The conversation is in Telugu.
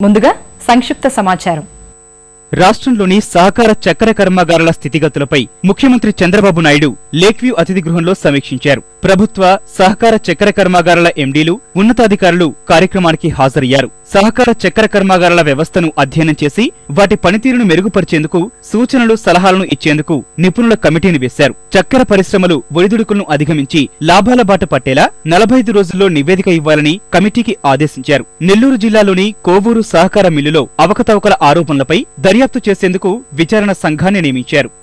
ముందుగా సంక్షిప్త సమాచారం రాష్ట్రంలోని సహకార చక్కెర కర్మాగారాల స్థితిగతులపై ముఖ్యమంత్రి చంద్రబాబు నాయుడు లేక్వ్యూ అతిథి గృహంలో సమీక్షించారు ప్రభుత్వ సహకార చక్కెర కర్మాగారాల ఎండీలు ఉన్నతాధికారులు కార్యక్రమానికి హాజరయ్యారు సహకార చక్కెర కర్మాగారాల వ్యవస్థను అధ్యయనం చేసి వాటి పనితీరును మెరుగుపరిచేందుకు సూచనలు సలహాలను ఇచ్చేందుకు నిపుణుల కమిటీని వేశారు చక్కెర పరిశ్రమలు ఒడిదుడుకులను అధిగమించి లాభాల బాట పట్టేలా నలభై ఐదు రోజుల్లో నివేదిక ఇవ్వాలని కమిటీకి ఆదేశించారు నెల్లూరు జిల్లాలోని కోవూరు సహకార మిల్లులో అవకతవకల ఆరోపణలపై దర్యాప్తు చేసేందుకు విచారణ సంఘాన్ని నియమించారు